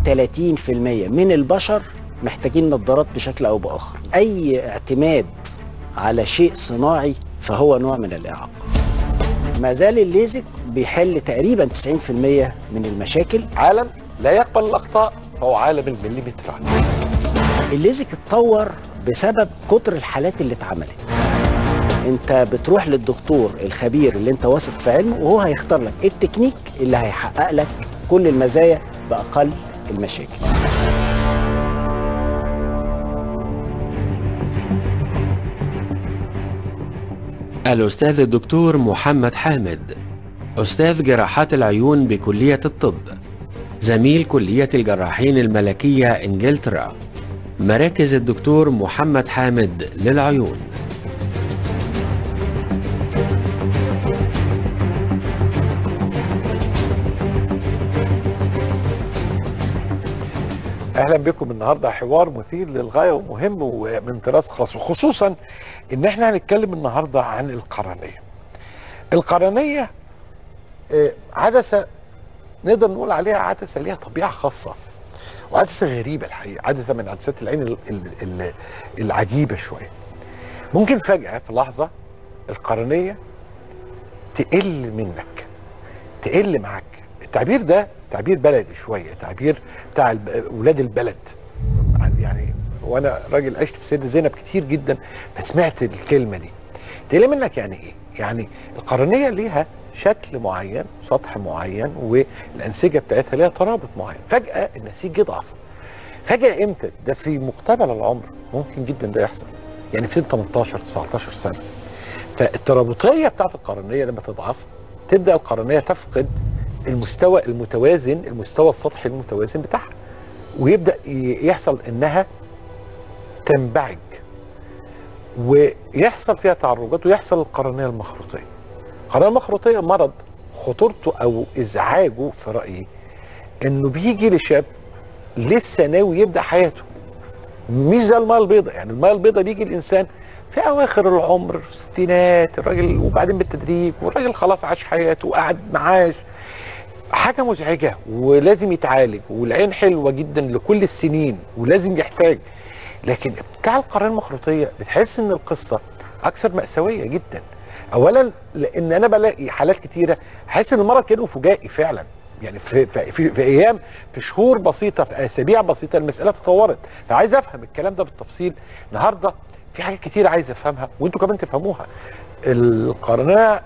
30% من البشر محتاجين نظارات بشكل او باخر اي اعتماد على شيء صناعي فهو نوع من الاعاقه ما زال الليزك بيحل تقريبا 90% من المشاكل عالم لا يقبل الاخطاء فهو عالم المليمترات الليزك اتطور بسبب كتر الحالات اللي اتعملت انت بتروح للدكتور الخبير اللي انت واثق في علمه وهو هيختار لك التكنيك اللي هيحقق لك كل المزايا باقل المشاكل الأستاذ الدكتور محمد حامد أستاذ جراحات العيون بكلية الطب زميل كلية الجراحين الملكية إنجلترا مراكز الدكتور محمد حامد للعيون اهلا بكم النهارده حوار مثير للغايه ومهم ومن طراز خاص وخصوصا ان احنا هنتكلم النهارده عن القرنيه. القرنيه آه، عدسه نقدر نقول عليها عدسه ليها طبيعه خاصه وعدسه غريبه الحقيقه عدسه من عدسات العين ال- ال- ال- العجيبه شويه. ممكن فجاه في لحظه القرنيه تقل منك تقل معاك التعبير ده تعبير بلدي شويه تعبير بتاع الب- ولاد البلد يعني وانا راجل عشت في سيدة زينب كتير جدا فسمعت الكلمه دي تقل منك يعني ايه يعني القرنيه ليها شكل معين سطح معين والانسجه بتاعتها ليها ترابط معين فجاه النسيج يضعف فجاه امتى ده في مقتبل العمر ممكن جدا ده يحصل يعني في سن 18 19 سنه فالترابطيه بتاعت القرنيه لما تضعف تبدا القرنيه تفقد المستوى المتوازن المستوى السطحي المتوازن بتاعها ويبدا ي- يحصل انها تنبعج ويحصل فيها تعرجات ويحصل القرنيه المخروطيه القرنيه المخروطيه مرض خطورته او ازعاجه في رايي انه بيجي لشاب لسه ناوي يبدا حياته مش زي الماء البيضاء يعني الماء البيضاء بيجي الانسان في اواخر العمر في الستينات الراجل وبعدين بالتدريج والراجل خلاص عاش حياته وقعد معاش حاجه مزعجه ولازم يتعالج والعين حلوه جدا لكل السنين ولازم يحتاج لكن بتاع القرنيه المخروطيه بتحس ان القصه اكثر ماساويه جدا اولا لان انا بلاقي حالات كتيره حاسس ان المرض كانه فجائي فعلا يعني في, في, في, في ايام في شهور بسيطه في اسابيع بسيطه المساله تطورت فعايز افهم الكلام ده بالتفصيل النهارده في حاجات كتير عايز افهمها وانتوا كمان تفهموها القرنيه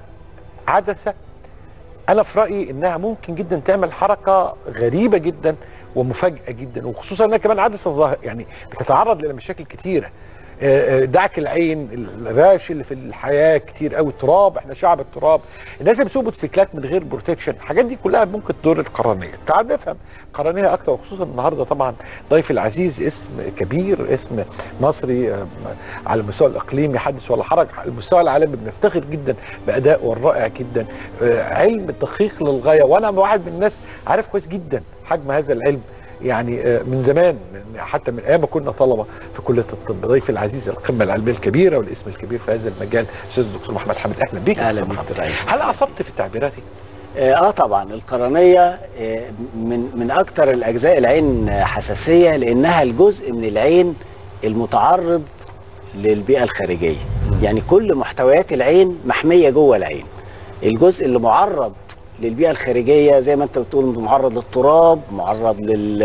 عدسه انا في رايي انها ممكن جدا تعمل حركه غريبه جدا ومفاجاه جدا وخصوصا انها كمان عدسه ظاهر يعني بتتعرض لمشاكل كتيره آه، آه، دعك العين الرعش اللي في الحياه كتير قوي التراب احنا شعب التراب الناس اللي بيسوقوا موتوسيكلات من غير بروتكشن الحاجات دي كلها ممكن تضر القرنيه تعال نفهم القرنيه اكتر وخصوصا النهارده طبعا ضيفي العزيز اسم كبير اسم مصري آه، على المستوى الاقليمي حدث ولا حرج على المستوى العالمي بنفتخر جدا بادائه الرائع جدا آه، علم دقيق للغايه وانا واحد من الناس عارف كويس جدا حجم هذا العلم يعني آه، من زمان من- حتى من ايام ما كنا طلبه في كليه الطب ضيفي العزيز القمه العلميه الكبيره والاسم الكبير في هذا المجال الاستاذ الدكتور محمد حامد اهلا بيك يا أهلا دكتور بيك محمد. دكتور أيمن. هل اصبت في التعبيرات دي؟ اه آه طبعا القرنيه آه، من من اكتر الاجزاء العين آه، حساسيه لانها الجزء من العين المتعرض للبيئه الخارجيه يعني كل محتويات العين محميه جوه العين الجزء اللي معرض للبيئه الخارجيه زي ما انت بتقول معرض للتراب معرض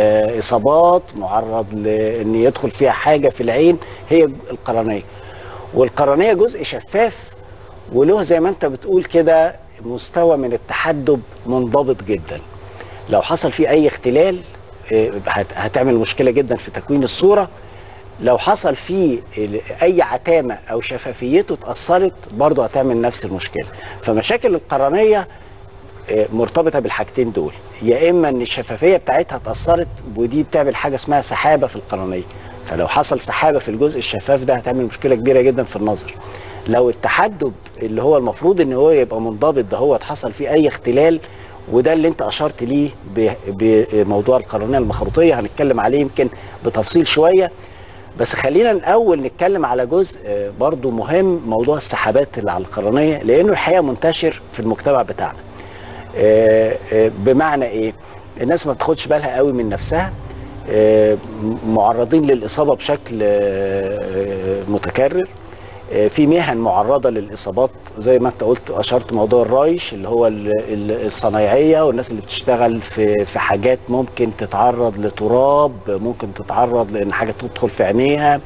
للاصابات معرض لان يدخل فيها حاجه في العين هي القرنيه والقرنيه جزء شفاف وله زي ما انت بتقول كده مستوى من التحدب منضبط جدا لو حصل فيه اي اختلال آه، هت- هتعمل مشكله جدا في تكوين الصوره لو حصل فيه ال- اي عتامه او شفافيته اتاثرت برضه هتعمل نفس المشكله فمشاكل القرنيه آه، مرتبطه بالحاجتين دول يا اما ان الشفافيه بتاعتها اتاثرت ودي بتعمل حاجه اسمها سحابه في القرنيه فلو حصل سحابه في الجزء الشفاف ده هتعمل مشكله كبيره جدا في النظر لو التحدب اللي هو المفروض ان هو يبقى منضبط ده هو حصل فيه اي اختلال وده اللي انت اشرت ليه ب- بموضوع القرنيه المخروطيه هنتكلم عليه يمكن بتفصيل شويه بس خلينا الاول نتكلم على جزء آه، برضو مهم موضوع السحابات اللي على القرنيه لانه الحقيقه منتشر في المجتمع بتاعنا آه، آه، بمعنى ايه الناس ما بتاخدش بالها قوي من نفسها آه، معرضين للاصابه بشكل آه، متكرر آه، في مهن معرضه للاصابات زي ما انت قلت اشرت موضوع الرايش اللي هو ال- ال- الصنايعيه والناس اللي بتشتغل في في حاجات ممكن تتعرض لتراب ممكن تتعرض لان حاجه تدخل في عينيها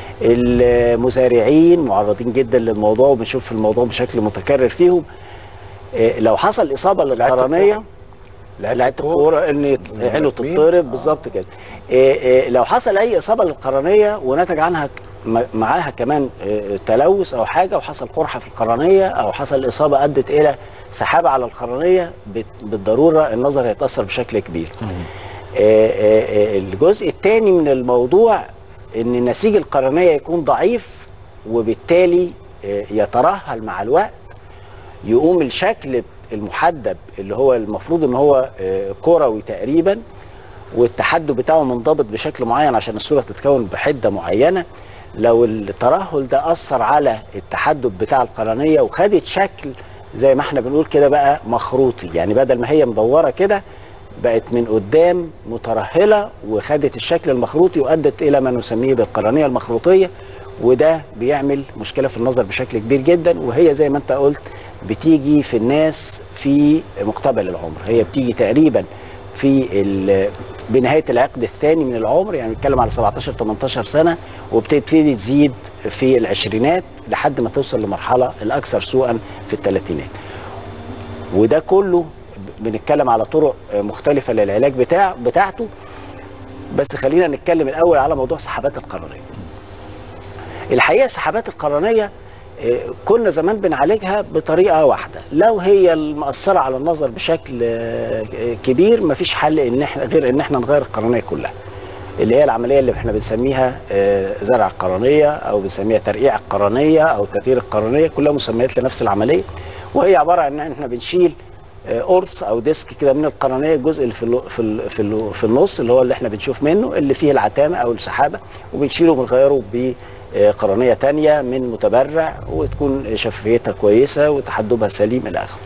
المزارعين معرضين جدا للموضوع وبنشوف الموضوع بشكل متكرر فيهم آه، لو حصل اصابه للقرنيه لعيبه الكوره ان يت- عينه الملاكمين. تتضرب بالظبط كده إيه إيه لو حصل اي اصابه للقرنيه ونتج عنها ك- م- معاها كمان إيه، تلوث او حاجه وحصل قرحه في القرنيه او حصل اصابه ادت الى سحابه على القرنيه بت- بالضروره النظر هيتاثر بشكل كبير إيه إيه إيه الجزء الثاني من الموضوع ان نسيج القرنيه يكون ضعيف وبالتالي إيه، يترهل مع الوقت يقوم الشكل المحدب اللي هو المفروض ان هو آه، كروي تقريبا والتحدب بتاعه منضبط بشكل معين عشان الصوره تتكون بحده معينه لو الترهل ده اثر على التحدب بتاع القرنيه وخدت شكل زي ما احنا بنقول كده بقى مخروطي يعني بدل ما هي مدوره كده بقت من قدام مترهله وخدت الشكل المخروطي وادت الى ما نسميه بالقرنيه المخروطيه وده بيعمل مشكله في النظر بشكل كبير جدا وهي زي ما انت قلت بتيجي في الناس في مقتبل العمر هي بتيجي تقريبا في ال- بنهايه العقد الثاني من العمر يعني بنتكلم على 17 18 سنه وبتبتدي تزيد في العشرينات لحد ما توصل لمرحله الاكثر سوءا في الثلاثينات وده كله بنتكلم على طرق مختلفه للعلاج بتاع بتاعته بس خلينا نتكلم الاول على موضوع سحبات القرنيه الحقيقه سحبات القرنيه آه، كنا زمان بنعالجها بطريقه واحده لو هي المأثره على النظر بشكل آه، كبير مفيش حل ان احنا غير ان احنا نغير القرنيه كلها اللي هي العمليه اللي احنا بنسميها آه، زرع القرنيه او بنسميها ترقيع القرنيه او تغيير القرنيه كلها مسميات لنفس العمليه وهي عباره عن ان احنا بنشيل آه، قرص او ديسك كده من القرنيه الجزء اللي في ال في ال في, ال في النص اللي هو اللي احنا بنشوف منه اللي فيه العتامه او السحابه وبنشيله وبنغيره بقرنيه تانية من متبرع وتكون شفافيتها كويسه وتحدبها سليم الى اخره.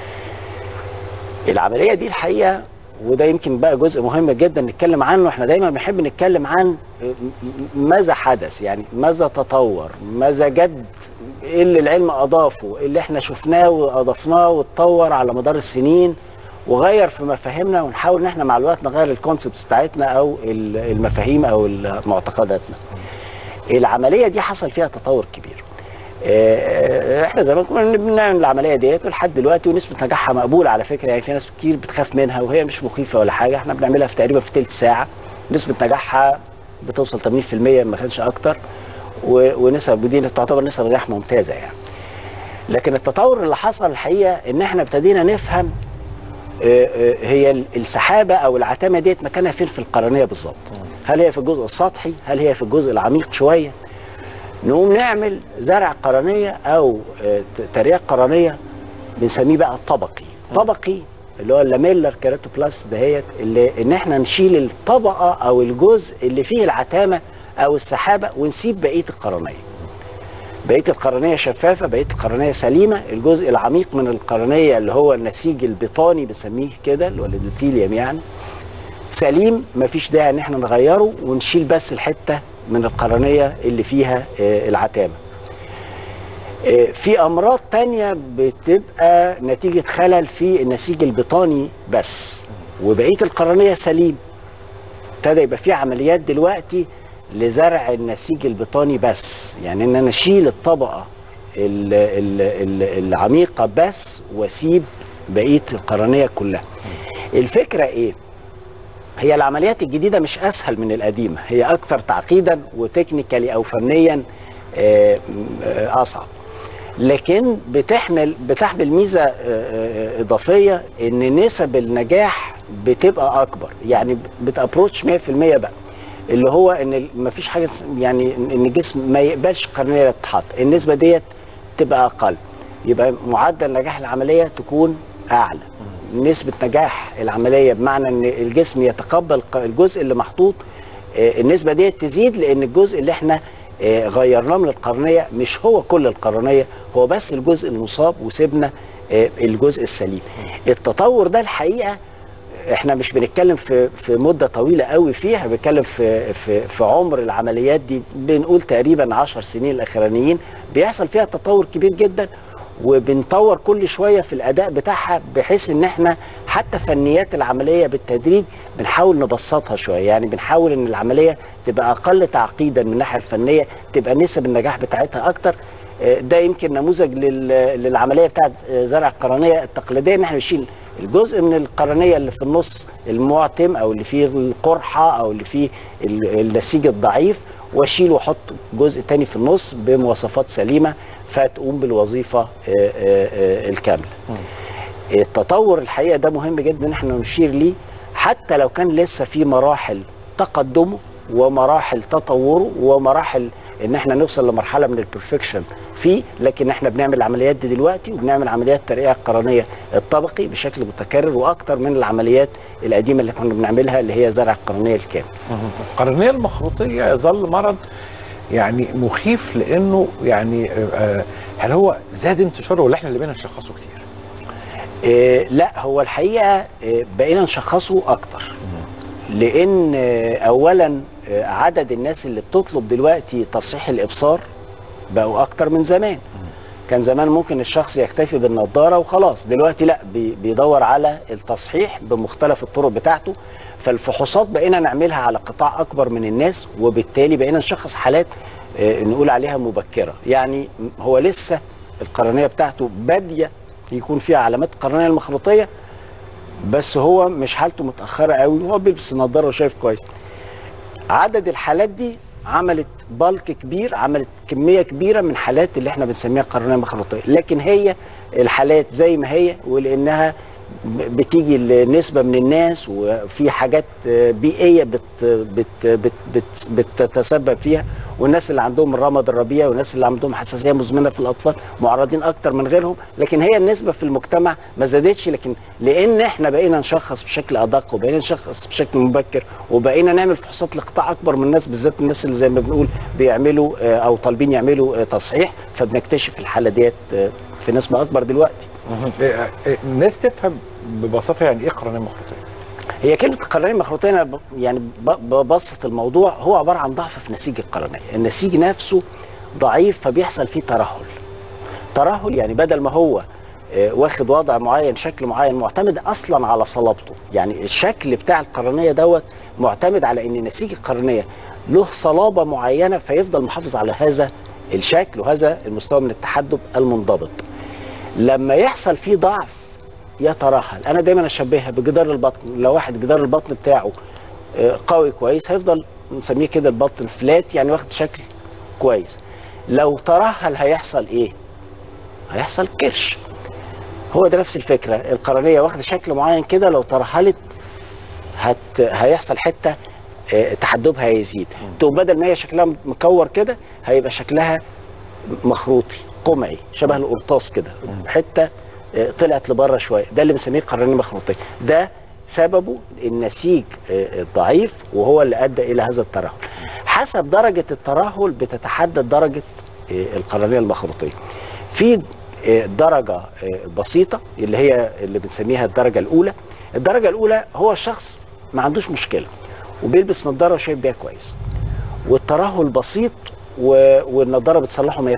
العمليه دي الحقيقه وده يمكن بقى جزء مهم جدا نتكلم عنه احنا دايما بنحب نتكلم عن ماذا حدث يعني ماذا تطور ماذا جد ايه اللي العلم اضافه إيه اللي احنا شفناه واضفناه واتطور على مدار السنين وغير في مفاهيمنا ونحاول ان احنا مع الوقت نغير الكونسبتس بتاعتنا او ال- المفاهيم او معتقداتنا العمليه دي حصل فيها تطور كبير آه، احنا زمان كنا بنعمل العمليه ديت ولحد دلوقتي ونسبه نجاحها مقبوله على فكره يعني في ناس كتير بتخاف منها وهي مش مخيفه ولا حاجه احنا بنعملها في تقريبا في ثلث ساعه نسبه نجاحها بتوصل 80% ما كانش اكتر و- ونسب ودي تعتبر نسب نجاح ممتازه يعني لكن التطور اللي حصل الحقيقه ان احنا ابتدينا نفهم آه، آه، هي ال- السحابه او العتامه ديت مكانها فين في القرنيه بالظبط هل هي في الجزء السطحي هل هي في الجزء العميق شويه نقوم نعمل زرع قرنيه او آه، ت- ترياق قرنيه بنسميه بقى طبقي طبقي اللي هو اللاميلر كيراتوبلاست دهيت اللي ان احنا نشيل الطبقه او الجزء اللي فيه العتامه او السحابه ونسيب بقيه القرنيه بقيه القرنيه شفافه بقيه القرنيه سليمه الجزء العميق من القرنيه اللي هو النسيج البطاني بنسميه كده اللي هو الاندوثيليوم يعني سليم مفيش داعي ان احنا نغيره ونشيل بس الحته من القرنيه اللي فيها آه، العتامه آه، في امراض تانية بتبقى نتيجه خلل في النسيج البطاني بس وبقيه القرنيه سليم ابتدى يبقى في عمليات دلوقتي لزرع النسيج البطاني بس يعني ان انا اشيل الطبقه ال- ال- ال- العميقه بس واسيب بقيه القرنيه كلها الفكره ايه هي العمليات الجديده مش اسهل من القديمه هي اكثر تعقيدا وتكنيكالي او فنيا آه، آه، اصعب لكن بتحمل بتحمل ميزه آه، آه، اضافيه ان نسب النجاح بتبقى اكبر يعني بتابروتش 100% بقى اللي هو ان مفيش حاجه اس- يعني ان الجسم ما يقبلش قرنيه تتحط النسبه ديت تبقى اقل يبقى معدل نجاح العمليه تكون اعلى نسبه نجاح العمليه بمعنى ان الجسم يتقبل ق- الجزء اللي محطوط آه، النسبه ديت تزيد لان الجزء اللي احنا آه، غيرناه من القرنيه مش هو كل القرنيه هو بس الجزء المصاب وسيبنا آه، الجزء السليم التطور ده الحقيقه احنا مش بنتكلم في في مده طويله قوي فيها بنتكلم في في في عمر العمليات دي بنقول تقريبا 10 سنين الاخرانيين بيحصل فيها تطور كبير جدا وبنطور كل شويه في الاداء بتاعها بحيث ان احنا حتى فنيات العمليه بالتدريج بنحاول نبسطها شويه يعني بنحاول ان العمليه تبقى اقل تعقيدا من الناحيه الفنيه تبقى نسب النجاح بتاعتها اكتر آه، ده يمكن نموذج لل- للعمليه بتاعت آه، زرع القرنيه التقليديه ان احنا بنشيل الجزء من القرنيه اللي في النص المعتم او اللي فيه القرحه او اللي فيه ال- النسيج الضعيف واشيل واحط جزء تاني في النص بمواصفات سليمه فتقوم بالوظيفه آه، آه، آه، الكامله. التطور الحقيقه ده مهم جدا ان احنا نشير ليه حتى لو كان لسه في مراحل تقدمه ومراحل تطوره ومراحل ان احنا نوصل لمرحله من البرفكشن فيه لكن احنا بنعمل العمليات دي دلوقتي وبنعمل عمليات ترقيع القرنيه الطبقي بشكل متكرر واكتر من العمليات القديمه اللي كنا بنعملها اللي هي زرع القرنيه الكامل. القرنيه المخروطيه يظل مرض يعني مخيف لانه يعني آه، هل هو زاد انتشاره ولا احنا اللي بقينا نشخصه كتير؟ إيه لا هو الحقيقه إيه بقينا نشخصه اكتر لان آه، اولا آه، عدد الناس اللي بتطلب دلوقتي تصحيح الابصار بقوا اكتر من زمان كان زمان ممكن الشخص يكتفي بالنضاره وخلاص دلوقتي لا بي- بيدور على التصحيح بمختلف الطرق بتاعته فالفحوصات بقينا نعملها على قطاع اكبر من الناس وبالتالي بقينا نشخص حالات آه، نقول عليها مبكره يعني هو لسه القرنيه بتاعته باديه يكون فيها علامات القرنيه المخروطيه بس هو مش حالته متاخره قوي هو بيلبس النضاره وشايف كويس عدد الحالات دي عملت بالك كبير عملت كميه كبيره من حالات اللي احنا بنسميها قرنيه مخروطيه لكن هي الحالات زي ما هي ولانها ب- بتيجي لنسبه من الناس وفي حاجات آه، بيئيه بت بت بت بت بتتسبب فيها والناس اللي عندهم الرمد الربيع والناس اللي عندهم حساسيه مزمنه في الاطفال معرضين اكتر من غيرهم لكن هي النسبه في المجتمع ما زادتش لكن لان احنا بقينا نشخص بشكل ادق وبقينا نشخص بشكل مبكر وبقينا نعمل فحوصات لقطاع اكبر من الناس بالذات الناس اللي زي ما بنقول بيعملوا آه، او طالبين يعملوا آه، تصحيح فبنكتشف الحاله ديت آه، في نسبه اكبر دلوقتي آه، آه، الناس تفهم ببساطه يعني ايه قرنيه مخروطيه؟ هي كلمة القرنية المخروطية أنا ب- يعني ب- ببسط الموضوع هو عبارة عن ضعف في نسيج القرنية، النسيج نفسه ضعيف فبيحصل فيه ترهل. ترهل يعني بدل ما هو آه، واخد وضع معين شكل معين معتمد اصلا على صلابته يعني الشكل بتاع القرنيه دوت معتمد على ان نسيج القرنيه له صلابه معينه فيفضل محافظ على هذا الشكل وهذا المستوى من التحدب المنضبط لما يحصل فيه ضعف يترهل انا دايما اشبهها بجدار البطن لو واحد جدار البطن بتاعه آه، قوي كويس هيفضل نسميه كده البطن فلات يعني واخد شكل كويس لو ترهل هيحصل ايه هيحصل كرش هو ده نفس الفكره القرنيه واخده شكل معين كده لو ترهلت هت... هيحصل حته آه، تحدبها هيزيد تقوم بدل ما هي شكلها مكور كده هيبقى شكلها مخروطي قمعي شبه القرطاس كده حته آه، طلعت لبره شويه ده اللي بنسميه قرنيه مخروطيه ده سببه النسيج آه، الضعيف وهو اللي ادى الى هذا الترهل حسب درجه الترهل بتتحدد درجه آه، القرنيه المخروطيه في آه، درجه آه، بسيطه اللي هي اللي بنسميها الدرجه الاولى الدرجه الاولى هو الشخص ما عندوش مشكله وبيلبس نظاره وشايف بيها كويس والترهل بسيط و... والنضاره بتصلحه 100%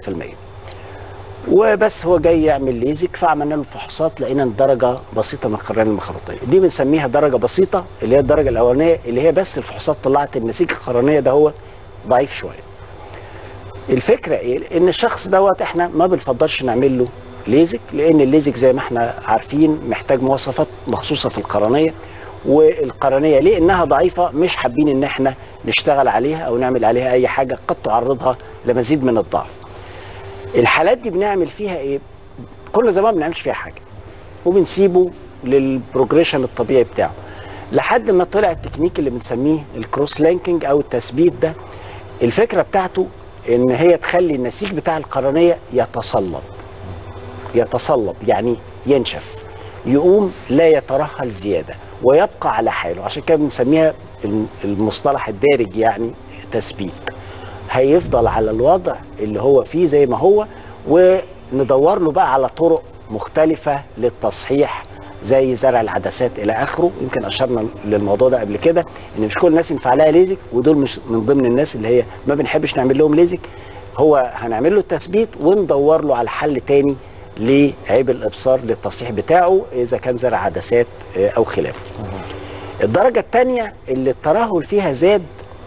وبس هو جاي يعمل ليزك فعملنا له فحوصات لقينا إن درجه بسيطه من القرنيه المخروطيه دي بنسميها درجه بسيطه اللي هي الدرجه الاولانيه اللي هي بس الفحوصات طلعت النسيج القرنيه ده هو ضعيف شويه الفكره ايه ان الشخص دوت احنا ما بنفضلش نعمل له ليزك لان الليزك زي ما احنا عارفين محتاج مواصفات مخصوصه في القرنيه والقرنيه ليه انها ضعيفه مش حابين ان احنا نشتغل عليها او نعمل عليها اي حاجه قد تعرضها لمزيد من الضعف الحالات دي بنعمل فيها ايه كل زمان ما بنعملش فيها حاجه وبنسيبه للبروجريشن الطبيعي بتاعه لحد ما طلع التكنيك اللي بنسميه الكروس لينكينج او التثبيت ده الفكره بتاعته ان هي تخلي النسيج بتاع القرنيه يتصلب يتصلب يعني ينشف يقوم لا يترهل زياده ويبقى على حاله عشان كده بنسميها الم- المصطلح الدارج يعني تثبيت هيفضل على الوضع اللي هو فيه زي ما هو وندور له بقى على طرق مختلفة للتصحيح زي زرع العدسات الى اخره يمكن اشرنا للموضوع ده قبل كده ان مش كل الناس ينفع لها ليزك ودول مش من ضمن الناس اللي هي ما بنحبش نعمل لهم ليزك هو هنعمل له التثبيت وندور له على حل تاني لعيب الابصار للتصحيح بتاعه اذا كان زرع عدسات آه، او خلافه الدرجه الثانيه اللي الترهل فيها زاد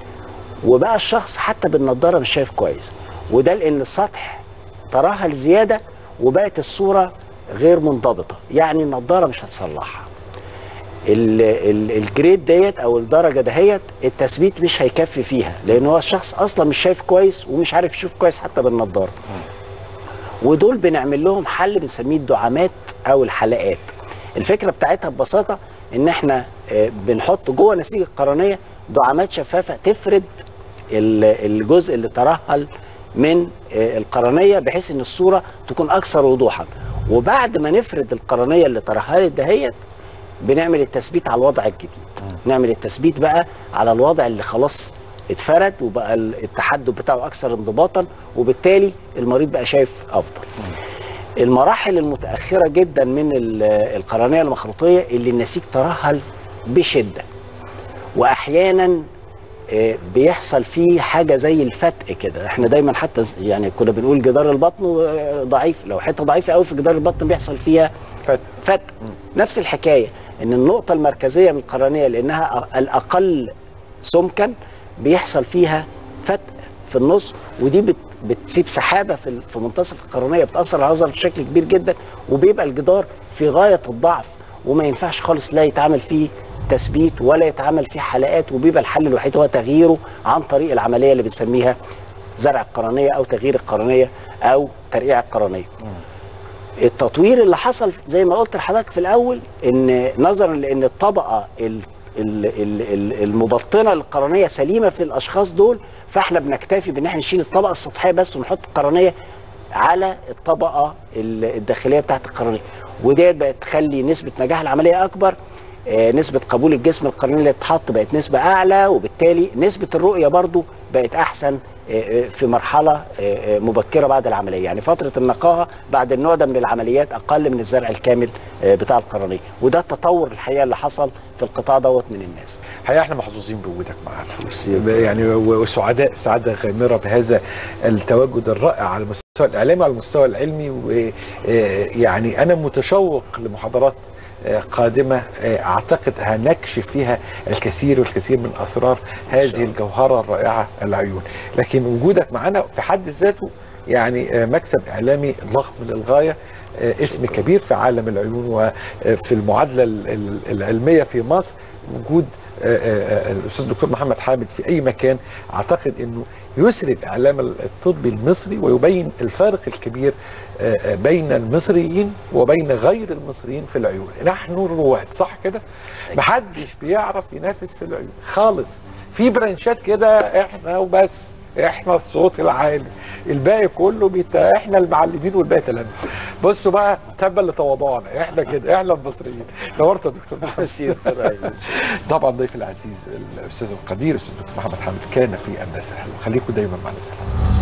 وبقى الشخص حتى بالنضاره مش شايف كويس وده لان السطح ترهل زياده وبقت الصوره غير منضبطه يعني النضاره مش هتصلحها ال- ال- الجريد ديت او الدرجه دهيت التثبيت مش هيكفي فيها لان هو الشخص اصلا مش شايف كويس ومش عارف يشوف كويس حتى بالنضاره ودول بنعمل لهم حل بنسميه الدعامات او الحلقات الفكره بتاعتها ببساطه ان احنا آه، بنحط جوه نسيج القرنيه دعامات شفافه تفرد ال- الجزء اللي ترهل من آه، القرنيه بحيث ان الصوره تكون اكثر وضوحا وبعد ما نفرد القرنيه اللي ترهلت دهيت بنعمل التثبيت على الوضع الجديد نعمل التثبيت بقى على الوضع اللي خلاص اتفرد وبقى ال- التحدث بتاعه اكثر انضباطا وبالتالي المريض بقى شايف افضل المراحل المتاخره جدا من ال- القرنيه المخروطيه اللي النسيج ترهل بشده واحيانا آه، بيحصل فيه حاجه زي الفتق كده احنا دايما حتى ز- يعني كنا بنقول جدار البطن آه، ضعيف لو حته ضعيفه قوي في جدار البطن بيحصل فيها فتح فتق نفس الحكايه ان النقطه المركزيه من القرنيه لانها أ- الاقل سمكا بيحصل فيها فتق في النص ودي بت بتسيب سحابه في ال- في منتصف القرنيه بتاثر على النظر بشكل كبير جدا وبيبقى الجدار في غايه الضعف وما ينفعش خالص لا يتعمل فيه تثبيت ولا يتعمل فيه حلقات وبيبقى الحل الوحيد هو تغييره عن طريق العمليه اللي بنسميها زرع القرنيه او تغيير القرنيه او ترقيع القرنيه. التطوير اللي حصل زي ما قلت لحضرتك في الاول ان نظرا لان الطبقه ال- ال- ال- ال- المبطنه للقرنيه سليمه في الاشخاص دول فاحنا بنكتفي بان احنا نشيل الطبقه السطحيه بس ونحط القرنيه على الطبقه ال- الداخليه بتاعت القرنيه وديت بقت تخلي نسبه نجاح العمليه اكبر آه، نسبة قبول الجسم القرنية اللي اتحط بقت نسبة أعلى وبالتالي نسبة الرؤية برضو بقت أحسن آه، آه، في مرحلة آه، آه، مبكرة بعد العملية يعني فترة النقاهة بعد النوع ده من العمليات أقل من الزرع الكامل آه، بتاع القرنية وده التطور الحقيقة اللي حصل في القطاع دوت من الناس الحقيقه احنا محظوظين بوجودك معانا ميرسي. يعني وسعداء سعاده غامره بهذا التواجد الرائع على المستوى الاعلامي وعلى المستوى العلمي ويعني انا متشوق لمحاضرات آه، قادمة آه، أعتقد هنكشف فيها الكثير والكثير من أسرار هذه الجوهرة الرائعة العيون لكن وجودك معنا في حد ذاته يعني آه، مكسب إعلامي ضخم للغاية آه، اسم كبير في عالم العيون وفي المعادلة ال- ال- العلمية في مصر وجود آه، آه، آه، الاستاذ الدكتور محمد حامد في اي مكان اعتقد انه يسري الاعلام الطبي المصري ويبين الفارق الكبير آه، آه، بين المصريين وبين غير المصريين في العيون نحن الرواد صح كده محدش بيعرف ينافس في العيون خالص في برانشات كده احنا وبس احنا الصوت العالي الباقي كله بيت... احنا المعلمين والباقي تلامذه بصوا بقى تبا لتواضعنا احنا كده احنا المصريين نورت يا دكتور محمد طبعا ضيفي العزيز الاستاذ القدير الاستاذ دكتور محمد حامد كان في الناس الحلوه خليكم دايما مع الناس الحلوه